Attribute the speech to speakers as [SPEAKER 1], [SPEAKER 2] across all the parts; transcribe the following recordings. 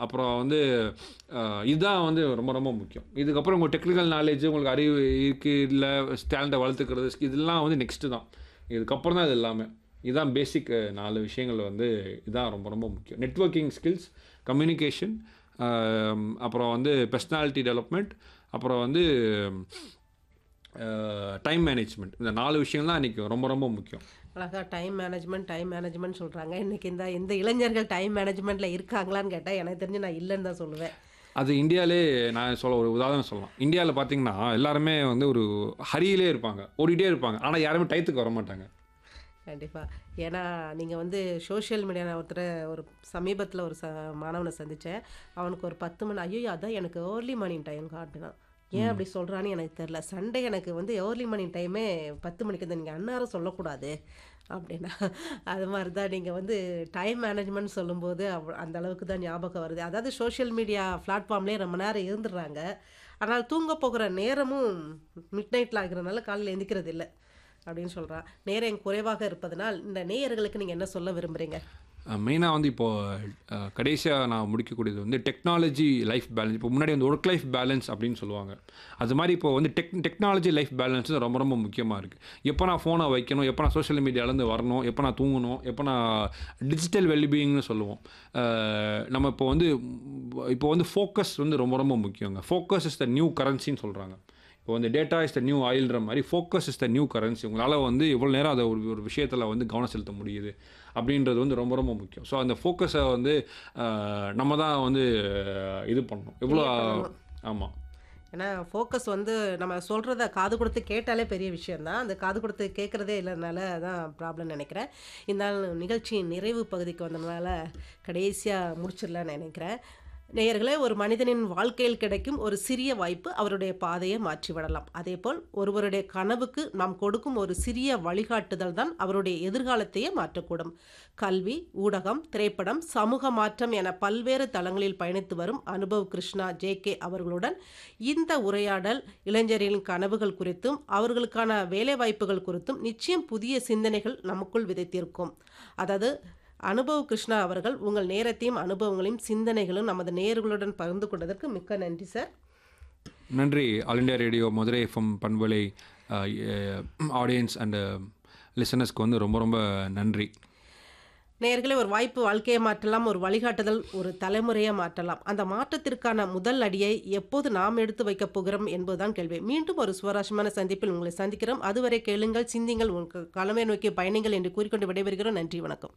[SPEAKER 1] அப்புறம் வந்து அஹ், இதுதான் வந்து ரொம்ப ரொம்ப முக்கியம் இதுக்கப்புறம் உங்கள் டெக்னிக்கல் நாலேஜ் உங்களுக்கு அறிவு இருக்குது இல்லை டேலண்ட்டை வளர்த்துக்கிறது இதெல்லாம் வந்து நெக்ஸ்ட்டு தான் இதுக்கப்புறம் தான் இது எல்லாமே இதுதான் பேசிக் நாலு விஷயங்கள் வந்து இதுதான் ரொம்ப ரொம்ப முக்கியம் நெட்வொர்க்கிங் ஸ்கில்ஸ் கம்யூனிகேஷன் அப்புறம் வந்து பர்சனாலிட்டி டெவலப்மெண்ட் அப்புறம் வந்து டைம் மேனேஜ்மெண்ட் இந்த நாலு விஷயம் தான் இன்றைக்கி ரொம்ப ரொம்ப முக்கியம்
[SPEAKER 2] அழகா டைம் மேனேஜ்மெண்ட் டைம் மேனேஜ்மெண்ட் சொல்கிறாங்க இன்னைக்கு இந்த இந்த இளைஞர்கள் டைம் மேனேஜ்மெண்ட்டில் இருக்காங்களான்னு கேட்டால் எனக்கு தெரிஞ்சு நான் இல்லைன்னு தான் சொல்லுவேன்
[SPEAKER 1] அது இந்தியாவிலே நான் சொல்ல ஒரு உதாரணம் சொல்லலாம் இந்தியாவில் பார்த்தீங்கன்னா எல்லாருமே வந்து ஒரு ஹரியிலே இருப்பாங்க ஓடிட்டே இருப்பாங்க ஆனால் யாருமே டயத்துக்கு வர மாட்டாங்க
[SPEAKER 2] கண்டிப்பாக ஏன்னா நீங்கள் வந்து சோஷியல் மீடியா நான் ஒருத்தரை ஒரு சமீபத்தில் ஒரு ச மாணவனை சந்தித்தேன் அவனுக்கு ஒரு பத்து மணி ஐயோ அதான் எனக்கு ஏர்லி மார்னிங் டைம் காட்டுனான் ஏன் அப்படி சொல்கிறான்னு எனக்கு தெரில சண்டே எனக்கு வந்து ஏர்லி மார்னிங் டைமே பத்து மணிக்கு தான் நீங்கள் அன்னாரம் சொல்லக்கூடாது அப்படின்னா அது மாதிரி தான் நீங்கள் வந்து டைம் மேனேஜ்மெண்ட் சொல்லும்போது அவ் அந்த அளவுக்கு தான் ஞாபகம் வருது அதாவது சோஷியல் மீடியா பிளாட்ஃபார்ம்லேயே ரொம்ப நேரம் இருந்துடுறாங்க ஆனால் தூங்க போகிற நேரமும் மிட் நைட்டில் ஆகிறதுனால காலையில் எந்திக்கிறது இல்லை அப்படின்னு சொல்கிறான் நேரம் குறைவாக இருப்பதனால் இந்த நேயர்களுக்கு நீங்கள் என்ன சொல்ல விரும்புகிறீங்க
[SPEAKER 1] மெயினாக வந்து இப்போது கடைசியாக நான் முடிக்கக்கூடியது வந்து டெக்னாலஜி லைஃப் பேலன்ஸ் இப்போ முன்னாடி வந்து ஒர்க் லைஃப் பேலன்ஸ் அப்படின்னு சொல்லுவாங்க அது மாதிரி இப்போ வந்து டெக் டெக்னாலஜி லைஃப் பேலன்ஸ் ரொம்ப ரொம்ப முக்கியமாக இருக்குது எப்போ நான் ஃபோனை வைக்கணும் எப்போ நான் சோஷியல் மீடியாலேருந்து வரணும் எப்போ நான் தூங்கணும் எப்போ நான் டிஜிட்டல் வெல்பீயிங்னு சொல்லுவோம் அஹ் நம்ம இப்போ வந்து இப்போ வந்து ஃபோக்கஸ் வந்து ரொம்ப ரொம்ப முக்கியங்க ஃபோக்கஸ் இஸ் த நியூ கரன்சின்னு சொல்கிறாங்க இப்போ வந்து டேட்டா இஸ் த நியூ ஆயில்ன்ற மாதிரி focus is the new currency உங்களால் வந்து எவ்வளோ நேரம் அதை ஒரு ஒரு விஷயத்தில் வந்து கவனம் செலுத்த முடியுது அப்படின்றது வந்து ரொம்ப ரொம்ப முக்கியம் ஸோ அந்த ஃபோக்கஸை வந்து அஹ், நம்ம தான் வந்து அஹ், இது பண்ணணும் எவ்வளோ ஆமாம்
[SPEAKER 2] ஏன்னா ஃபோக்கஸ் வந்து நம்ம சொல்கிறத காது கொடுத்து கேட்டாலே பெரிய விஷயந்தான் அந்த காது கொடுத்து கேட்குறதே இல்லைனால தான் ப்ராப்ளம் நினைக்கிறேன் இந்த நிகழ்ச்சியின் நிறைவு பகுதிக்கு வந்ததுனால கடைசியாக முடிச்சிடலான்னு நினைக்கிறேன் நேயர்களே ஒரு மனிதனின் வாழ்க்கையில் கிடைக்கும் ஒரு சிறிய வாய்ப்பு அவருடைய பாதையை மாற்றிவிடலாம் அதேபோல் ஒருவருடைய கனவுக்கு நாம் கொடுக்கும் ஒரு சிறிய வழிகாட்டுதல் தான் அவருடைய எதிர்காலத்தையே மாற்றக்கூடும் கல்வி ஊடகம் திரைப்படம் சமூக மாற்றம் என பல்வேறு தளங்களில் பயணித்து வரும் அனுபவ் கிருஷ்ணா ஜே கே அவர்களுடன் இந்த உரையாடல் இளைஞர்களின் கனவுகள் குறித்தும் அவர்களுக்கான வேலைவாய்ப்புகள் குறித்தும் நிச்சயம் புதிய சிந்தனைகள் நமக்குள் விதைத்திருக்கும் அதாவது அனுபவ் கிருஷ்ணா அவர்கள் உங்கள் நேரத்தையும் அனுபவங்களையும் சிந்தனைகளும் நமது நேயர்களுடன் பகிர்ந்து கொண்டதற்கு மிக்க நன்றி சார்
[SPEAKER 1] நன்றி All India Radio Madurai FM பண்பலை ஆடியன்ஸ் அண்டு லிசனர்ஸ்க்கு வந்து ரொம்ப ரொம்ப நன்றி
[SPEAKER 2] நேயர்களே ஒரு வாய்ப்பு வாழ்க்கையை மாற்றலாம் ஒரு வழிகாட்டுதல் ஒரு தலைமுறையை மாற்றலாம் அந்த மாற்றத்திற்கான முதல் அடியை எப்போது நாம் எடுத்து வைக்கப் போகிறோம் என்பதுதான் கேள்வி மீண்டும் ஒரு சுவாரஸ்யமான சந்திப்பில் உங்களை சந்திக்கிறோம் அதுவரை கேளுங்கள் சிந்திங்கள் உங்கள் கலமை நோக்கி பயணிங்கள் என்று கூறிக்கொண்டு விடைபெறுகிறோம் நன்றி வணக்கம்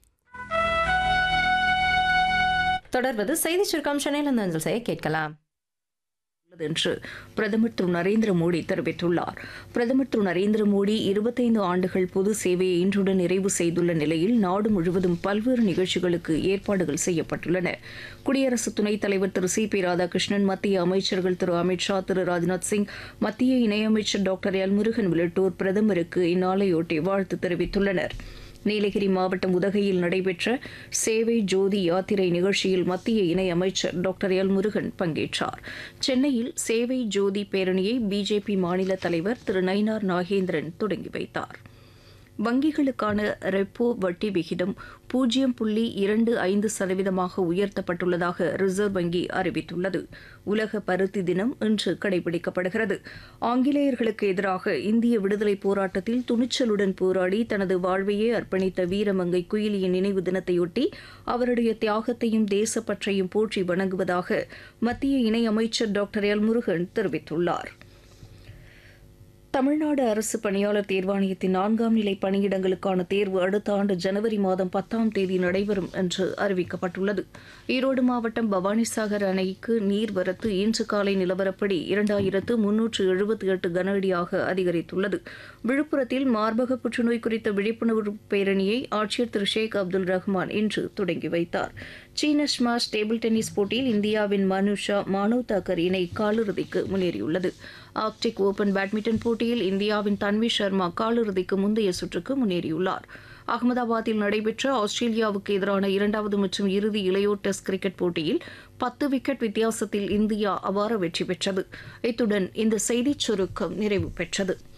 [SPEAKER 3] தொடர்வது செய்தி சுருக்கம் சென்னையிலிருந்து அஞ்சல் செய்ய கேட்கலாம் உள்ளது என்று பிரதமர் திரு நரேந்திர மோடி தெரிவித்துள்ளார் பிரதமர் திரு நரேந்திர மோடி இருபத்தைந்து ஆண்டுகள் பொது சேவையை இன்றுடன் நிறைவு செய்துள்ள நிலையில் நாடு முழுவதும் பல்வேறு நிகழ்ச்சிகளுக்கு ஏற்பாடுகள் செய்யப்பட்டுள்ளன குடியரசு துணைத் தலைவர் திரு சி பி ராதாகிருஷ்ணன் மத்திய அமைச்சர்கள் திரு அமித்ஷா திரு ராஜ்நாத் சிங் மத்திய இணையமைச்சர் டாக்டர் எல் முருகன் உள்ளிட்டோர் பிரதமருக்கு இந்நாளையொட்டி வாழ்த்து தெரிவித்துள்ளனர் நீலகிரி மாவட்டம் உதகையில் நடைபெற்ற சேவை ஜோதி யாத்திரை நிகழ்ச்சியில் மத்திய இணையமைச்சர் டாக்டர் எல் முருகன் பங்கேற்றார் சென்னையில் சேவை ஜோதி பேரணியை பிஜேபி மாநில தலைவர் திரு நயினார் நாகேந்திரன் தொடங்கி வைத்தார் வங்கிகளுக்கான ரெப்போ வட்டி விகிதம் பூஜ்ஜியம் புள்ளி இரண்டு ஐந்து சதவீதமாக உயர்த்தப்பட்டுள்ளதாக ரிசர்வ் வங்கி அறிவித்துள்ளது உலக பருத்தி தினம் இன்று கடைபிடிக்கப்படுகிறது ஆங்கிலேயர்களுக்கு எதிராக இந்திய விடுதலை போராட்டத்தில் துணிச்சலுடன் போராடி தனது வாழ்வையே அர்ப்பணித்த வீரமங்கை குயிலியின் நினைவு தினத்தையொட்டி அவருடைய தியாகத்தையும் தேசப்பற்றையும் போற்றி வணங்குவதாக மத்திய இணையமைச்சர் டாக்டர் எல் முருகன் தெரிவித்துள்ளார் தமிழ்நாடு அரசு பணியாளர் தேர்வாணையத்தின் நான்காம் நிலை பணியிடங்களுக்கான தேர்வு அடுத்த ஆண்டு ஜனவரி மாதம் பத்தாம் தேதி நடைபெறும் என்று அறிவிக்கப்பட்டுள்ளது ஈரோடு மாவட்டம் பவானிசாகர் அணைக்கு நீர்வரத்து இன்று காலை நிலவரப்படி இரண்டாயிரத்து முன்னூற்று எழுபத்தி எட்டு கன அடியாக அதிகரித்துள்ளது விழுப்புரத்தில் மார்பக புற்றுநோய் குறித்த விழிப்புணர்வு பேரணியை ஆட்சியர் திரு ஷேக் அப்துல் ரஹ்மான் இன்று தொடங்கி வைத்தார் சீன ஸ்மாஷ் டேபிள் டென்னிஸ் போட்டியில் இந்தியாவின் மனுஷா மானவ் தாக்கர் இணை காலிறுதிக்கு முன்னேறியுள்ளது ஆர்க்டிக் ஓபன் பேட்மிண்டன் போட்டியில் இந்தியாவின் தன்வி சர்மா காலிறுதிக்கு முந்தைய சுற்றுக்கு முன்னேறியுள்ளார் அகமதாபாத்தில் நடைபெற்ற ஆஸ்திரேலியாவுக்கு எதிரான இரண்டாவது மற்றும் இறுதி இளையோர் டெஸ்ட் கிரிக்கெட் போட்டியில் பத்து விக்கெட் வித்தியாசத்தில் இந்தியா அபார வெற்றி பெற்றது இத்துடன் இந்த செய்திச் சுருக்கம் நிறைவு பெற்றது